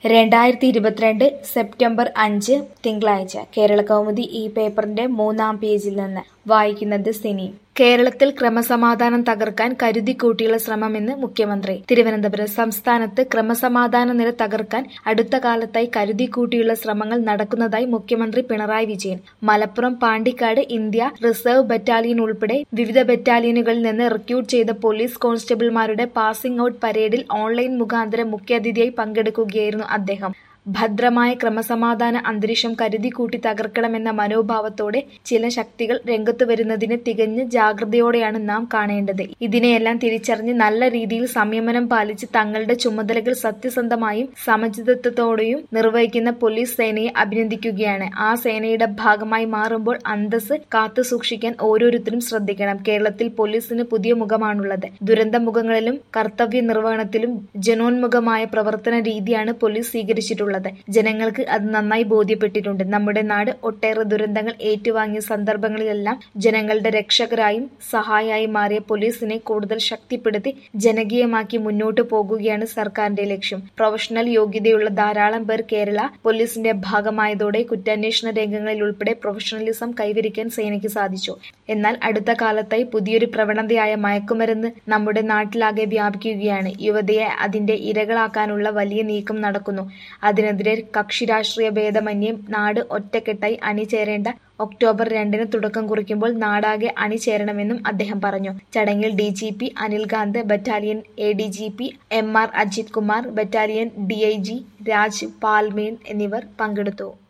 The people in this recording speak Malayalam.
രണ്ടായിരത്തി ഇരുപത്തിരണ്ട് സെപ്റ്റംബർ അഞ്ച് തിങ്കളാഴ്ച കേരളകൗമുദി ഈ പേപ്പറിന്റെ മൂന്നാം പേജിൽ നിന്ന് വായിക്കുന്നത് സിനി കേരളത്തിൽ ക്രമസമാധാനം തകർക്കാൻ കരുതിക്കൂട്ടിയുള്ള ശ്രമമെന്ന് മുഖ്യമന്ത്രി തിരുവനന്തപുരം സംസ്ഥാനത്ത് ക്രമസമാധാന നില തകർക്കാൻ അടുത്ത കാലത്തായി കരുതിക്കൂട്ടിയുള്ള ശ്രമങ്ങൾ നടക്കുന്നതായി മുഖ്യമന്ത്രി Pinarayi Vijayan Malappuram Pandikkad India reserve battalion ഉൾപ്പെടെ വിവിധ ബറ്റാലിയനുകളിൽ നിന്ന് റിക്രൂട്ട് ചെയ്ത പോലീസ് കോൺസ്റ്റബിൾമാരുടെ പാസിംഗ് ഔട്ട് പരേഡിൽ ഓൺലൈൻ മുഖാന്തരം മുഖ്യാതിഥിയായി പങ്കെടുക്കുകയായിരുന്നു അദ്ദേഹം ഭദ്രമായ ക്രമസമാധാന അന്തരീക്ഷം കരുതിക്കൂട്ടി തകർക്കണമെന്ന മനോഭാവത്തോടെ ചില ശക്തികൾ രംഗത്തു വരുന്നതിനെ തികഞ്ഞ ജാഗ്രതയോടെയാണ് നാം കാണേണ്ടത് ഇതിനെയെല്ലാം തിരിച്ചറിഞ്ഞ് നല്ല രീതിയിൽ സംയമനം പാലിച്ച് തങ്ങളുടെ ചുമതലകൾ സത്യസന്ധമായും സമചിതത്വത്തോടെയും നിർവഹിക്കുന്ന പോലീസ് സേനയെ അഭിനന്ദിക്കുകയാണ് ആ സേനയുടെ ഭാഗമായി മാറുമ്പോൾ അന്തസ് കാത്തു സൂക്ഷിക്കാൻ ഓരോരുത്തരും ശ്രദ്ധിക്കണം കേരളത്തിൽ പോലീസിന് പുതിയ മുഖമാണുള്ളത് ദുരന്ത മുഖങ്ങളിലും കർത്തവ്യ നിർവഹണത്തിലും ജനോന്മുഖമായ പ്രവർത്തന രീതിയാണ് പോലീസ് സ്വീകരിച്ചിട്ടുള്ളത് ഉള്ളത് ജനങ്ങൾക്ക് അത് നന്നായി ബോധ്യപ്പെട്ടിട്ടുണ്ട് നമ്മുടെ നാട് ഒട്ടേറെ ദുരന്തങ്ങൾ ഏറ്റുവാങ്ങിയ സന്ദർഭങ്ങളിലെല്ലാം ജനങ്ങളുടെ രക്ഷകരായും സഹായിയായി മാറിയ പോലീസിനെ കൂടുതൽ ശക്തിപ്പെടുത്തി ജനകീയമാക്കി മുന്നോട്ടു പോകുകയാണ് സർക്കാരിന്റെ ലക്ഷ്യം പ്രൊഫഷണൽ യോഗ്യതയുള്ള ധാരാളം പേർ കേരള പോലീസിന്റെ ഭാഗമായതോടെ കുറ്റാന്വേഷണ രംഗങ്ങളിൽ ഉൾപ്പെടെ പ്രൊഫഷണലിസം കൈവരിക്കാൻ സേനയ്ക്ക് സാധിച്ചു എന്നാൽ അടുത്ത കാലത്തായി പുതിയൊരു പ്രവണതയായ മയക്കുമരുന്ന് നമ്മുടെ നാട്ടിലാകെ വ്യാപിക്കുകയാണ് യുവതയെ അതിന്റെ ഇരകളാക്കാനുള്ള വലിയ നീക്കം നടക്കുന്നു അതിനെതിരെ കക്ഷി രാഷ്ട്രീയ ഭേദമന്യേ നാട് ഒറ്റക്കെട്ടായി അണിചേരേണ്ട ഒക്ടോബർ രണ്ടിന് തുടക്കം കുറിക്കുമ്പോൾ നാടാകെ അണിചേരണമെന്നും അദ്ദേഹം പറഞ്ഞു ചടങ്ങിൽ D G P Anilkant battalion A D G P M R Ajith Kumar battalion D I G Raj പാൽമേൻ എന്നിവർ പങ്കെടുത്തു